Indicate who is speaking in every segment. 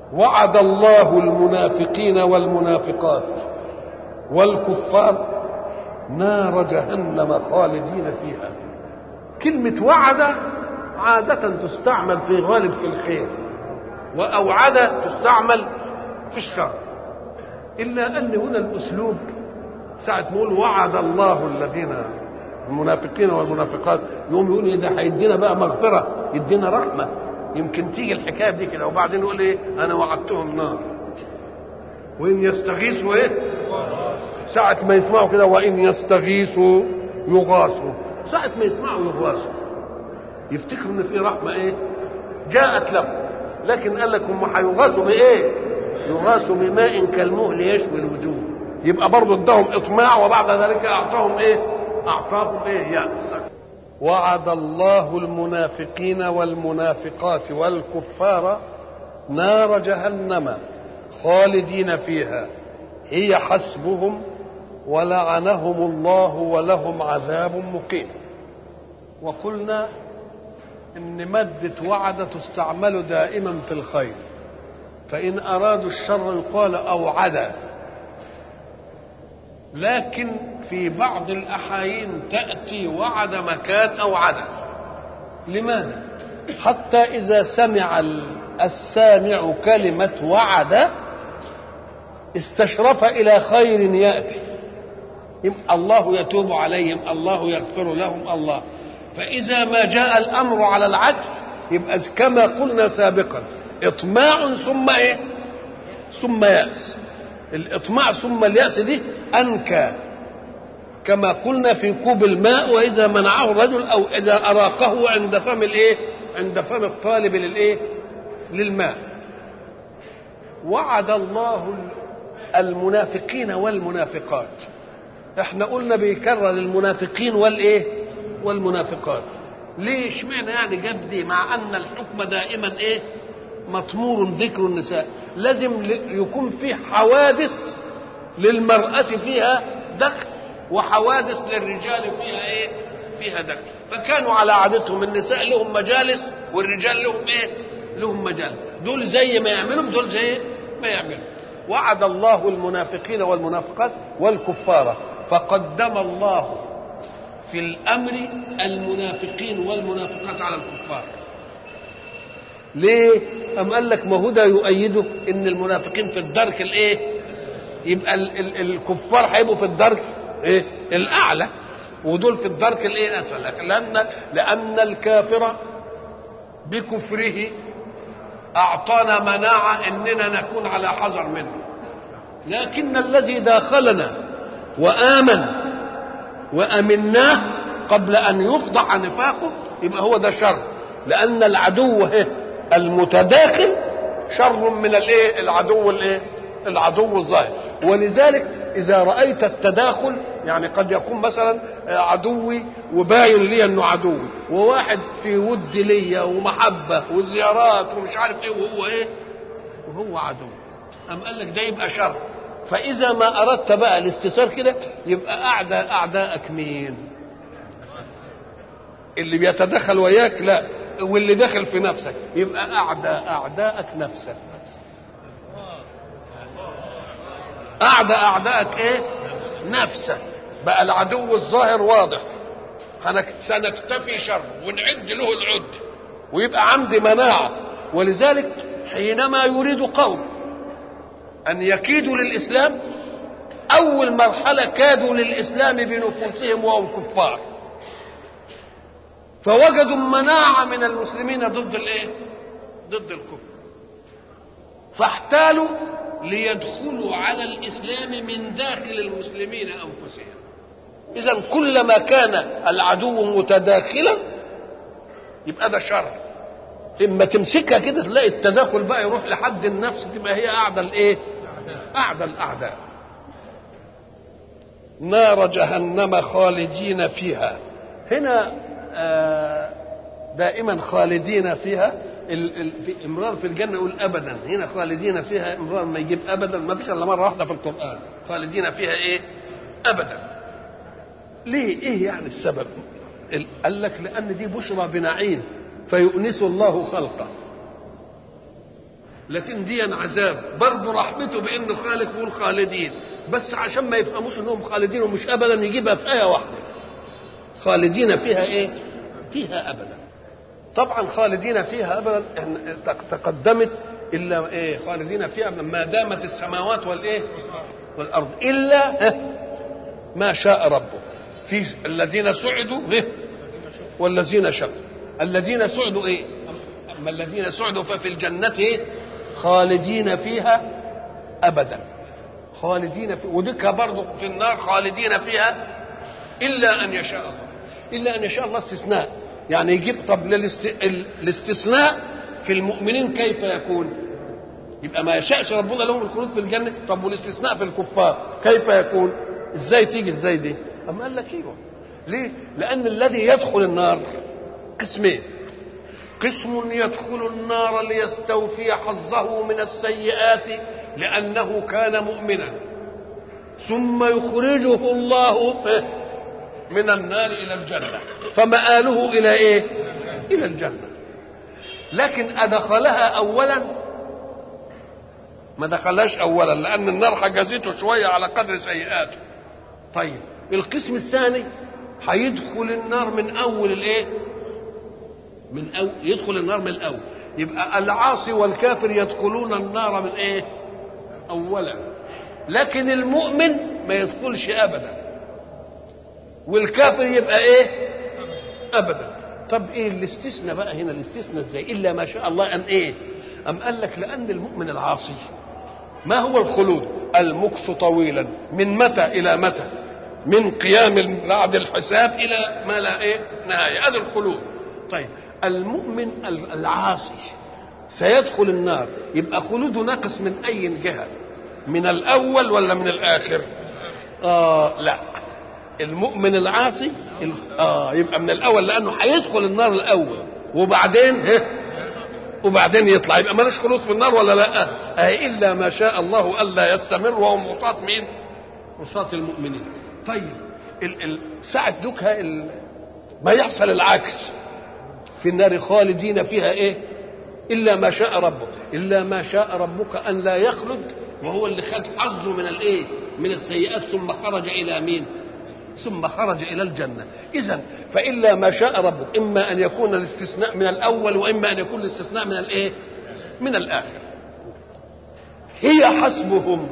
Speaker 1: وعد الله المنافقين والمنافقات والكفار نار جهنم خالدين فيها كلمة وعد عادة تستعمل في غالب في الخير وأوعد تستعمل في الشر إلا أن هنا الأسلوب ساعة ما يقول وعد الله الذين المنافقين والمنافقات يقوم يقول ايه ده هيدينا بقى مغفرة يدينا رحمة يمكن تيجي الحكاية دي كده وبعدين يقول ايه أنا وعدتهم نار وإن يستغيثوا ايه ساعة ما يسمعوا كده وإن يستغيثوا يغاثوا ساعة ما يسمعوا يغاثوا يفتكروا إن في رحمة إيه؟ جاءت لهم لكن قال لك هم هيغاثوا بإيه؟ يغاثوا بماء كالمهل يشوي الوجوه يبقى برضه اداهم إطماع وبعد ذلك أعطاهم إيه؟ أعطاهم إيه؟ يأس وعد الله المنافقين والمنافقات والكفار نار جهنم خالدين فيها هي حسبهم ولعنهم الله ولهم عذاب مقيم وقلنا ان مادة وعد تستعمل دائما في الخير فإن أرادوا الشر يقال أوعد لكن في بعض الأحايين تأتي وعد مكان أوعد لماذا؟ حتى إذا سمع السامع كلمة وعد استشرف إلى خير يأتي الله يتوب عليهم الله يغفر لهم الله فإذا ما جاء الأمر على العكس يبقى كما قلنا سابقا إطماع ثم إيه ثم يأس الإطماع ثم اليأس دي أنكى كما قلنا في كوب الماء وإذا منعه الرجل أو إذا أراقه عند فم الإيه عند فم الطالب للإيه للماء وعد الله المنافقين والمنافقات احنا قلنا بيكرر المنافقين والايه والمنافقات ليه اشمعنى يعني جاب دي مع ان الحكم دائما ايه مطمور ذكر النساء لازم يكون في حوادث للمرأة فيها دخل وحوادث للرجال فيها ايه فيها دخل فكانوا على عادتهم النساء لهم مجالس والرجال لهم ايه لهم مجال دول زي ما يعملوا دول زي ما يعملوا وعد الله المنافقين والمنافقات والكفار فقدم الله في الامر المنافقين والمنافقات على الكفار ليه ام قال لك ما هدى يؤيده ان المنافقين في الدرك الايه يبقى ال ال الكفار هيبقوا في الدرك ايه الاعلى ودول في الدرك الايه الاسفل لان لان الكافر بكفره أعطانا مناعة إننا نكون على حذر منه لكن الذي داخلنا وآمن وأمناه قبل أن يفضح نفاقه يبقى هو ده شر لأن العدو المتداخل شر من الايه العدو الايه العدو الظاهر ولذلك اذا رايت التداخل يعني قد يكون مثلا عدوي وباين لي انه عدوي وواحد في ود ليا ومحبه وزيارات ومش عارف ايه وهو ايه وهو عدو ام قال لك ده يبقى شر فاذا ما اردت بقى الاستثار كده يبقى اعداء اعدائك مين اللي بيتدخل وياك لا واللي داخل في نفسك يبقى اعداء اعدائك نفسك اعداء اعدائك ايه نفسك بقى العدو الظاهر واضح سنكتفي شره ونعد له العد ويبقى عندي مناعة ولذلك حينما يريد قوم أن يكيدوا للإسلام أول مرحلة كادوا للإسلام بنفوسهم وهم كفار فوجدوا مناعة من المسلمين ضد الإيه؟ ضد الكفر فاحتالوا ليدخلوا على الإسلام من داخل المسلمين أنفسهم إذا كلما كان العدو متداخلا يبقى ده شر اما تمسكها كده تلاقي التداخل بقى يروح لحد النفس تبقى هي اعدى الايه؟ اعدى الاعداء. نار جهنم خالدين فيها. هنا دائما خالدين فيها امرار في الجنه يقول ابدا هنا خالدين فيها امرار ما يجيب ابدا ما فيش الا مره واحده في القران خالدين فيها ايه؟ ابدا. ليه؟ ايه يعني السبب؟ قال لك لان دي بشرى بنعيم فيؤنس الله خلقه لكن دي عذاب برضه رحمته بانه خالق والخالدين بس عشان ما يفهموش انهم خالدين ومش ابدا يجيبها في ايه واحده خالدين فيها ايه فيها ابدا طبعا خالدين فيها ابدا تقدمت الا ايه خالدين فيها ابدا ما دامت السماوات والايه والارض الا ما شاء ربه في الذين سعدوا والذين شقوا الذين سعدوا ايه اما الذين سعدوا ففي الجنه ايه خالدين فيها ابدا خالدين في ودك برضه في النار خالدين فيها الا ان يشاء الله الا ان يشاء الله استثناء يعني يجيب طب للاست... الاستثناء في المؤمنين كيف يكون يبقى ما يشاءش ربنا لهم الخلود في الجنه طب والاستثناء في الكفار كيف يكون ازاي تيجي ازاي دي اما قال لك ايوه ليه لان الذي يدخل النار قسمين قسم يدخل النار ليستوفي حظه من السيئات لأنه كان مؤمنا ثم يخرجه الله من النار إلى الجنة فمآله إلى إيه؟ إلى الجنة لكن أدخلها أولا ما دخلهاش أولا لأن النار حجزته شوية على قدر سيئاته طيب القسم الثاني هيدخل النار من أول الإيه؟ من أو يدخل النار من الأول يبقى العاصي والكافر يدخلون النار من إيه؟ اولا لكن المؤمن ما يدخلش ابدا والكافر يبقى ايه ابدا طب ايه الاستثناء بقى هنا الاستثناء ازاي الا ما شاء الله ان ايه ام قال لك لان المؤمن العاصي ما هو الخلود المكث طويلا من متى الى متى من قيام بعد الحساب الى ما لا ايه نهايه هذا الخلود طيب المؤمن العاصي سيدخل النار يبقى خلوده ناقص من اي جهه من الاول ولا من الاخر اه لا المؤمن العاصي اه يبقى من الاول لانه هيدخل النار الاول وبعدين ها وبعدين يطلع يبقى مالوش خلود في النار ولا لا آه الا ما شاء الله الا يستمر وهم عصاة مين عصاة المؤمنين طيب ال ال ساعة دوكها ال ما يحصل العكس في النار خالدين فيها ايه الا ما شاء ربك الا ما شاء ربك ان لا يخلد وهو اللي خد حظه من الايه من السيئات ثم خرج الى مين ثم خرج الى الجنه اذا فالا ما شاء ربك اما ان يكون الاستثناء من الاول واما ان يكون الاستثناء من الايه من الاخر هي حسبهم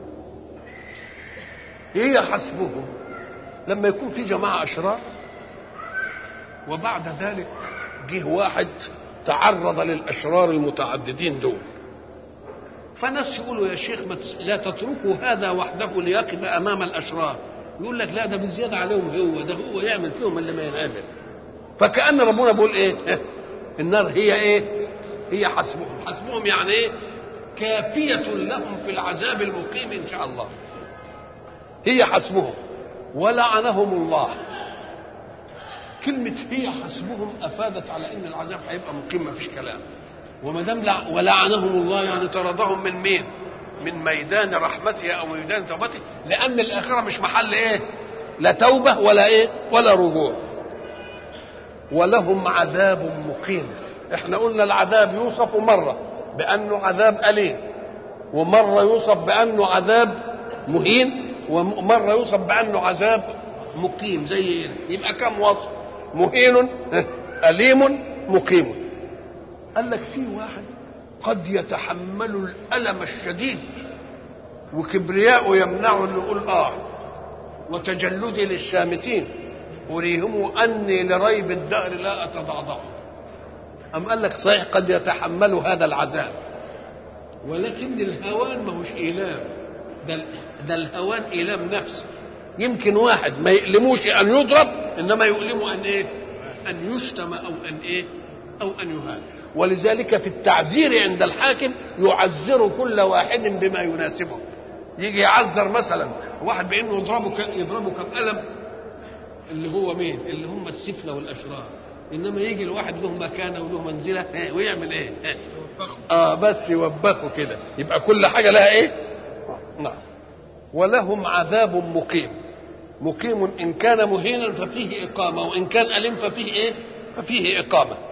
Speaker 1: هي حسبهم لما يكون في جماعه اشرار وبعد ذلك جه واحد تعرض للاشرار المتعددين دول فناس يقولوا يا شيخ لا تتركوا هذا وحده ليقف امام الاشرار يقول لك لا ده بالزياده عليهم هو ده هو يعمل فيهم اللي ما ينعمل فكأن ربنا بيقول ايه النار هي ايه هي حسبهم حسبهم يعني ايه كافية لهم في العذاب المقيم ان شاء الله هي حسبهم ولعنهم الله كلمة هي حسبهم أفادت على أن العذاب هيبقى مقيم ما فيش كلام وما دام ولعنهم الله يعني طردهم من مين؟ من ميدان رحمته أو ميدان توبته لأن الآخرة مش محل إيه؟ لا توبة ولا إيه؟ ولا رجوع ولهم عذاب مقيم احنا قلنا العذاب يوصف مرة بأنه عذاب أليم ومرة يوصف بأنه عذاب مهين ومرة يوصف بأنه عذاب مقيم زي إيه؟ يبقى كم وصف مهين أليم مقيم قال لك في واحد قد يتحمل الألم الشديد وكبرياءه يمنعه انه يقول اه وتجلدي للشامتين أريهم أني لريب الدهر لا أتضعضع أم قال لك صحيح قد يتحمل هذا العذاب ولكن الهوان ما هوش إيلام ده, ده الهوان إيلام نفسي يمكن واحد ما يؤلموش أن يضرب إنما يؤلمه أن إيه أن يشتم أو أن إيه أو أن يهان ولذلك في التعزير عند الحاكم يعزر كل واحد بما يناسبه يجي يعذر مثلا واحد بانه يضربه يضربه كم قلم اللي هو مين اللي هم السفله والاشرار انما يجي الواحد له مكانه وله منزله إيه ويعمل ايه اه بس يوبخه كده يبقى كل حاجه لها ايه نعم ولهم عذاب مقيم مقيم ان كان مهينا ففيه اقامه وان كان اليم ففيه ايه ففيه اقامه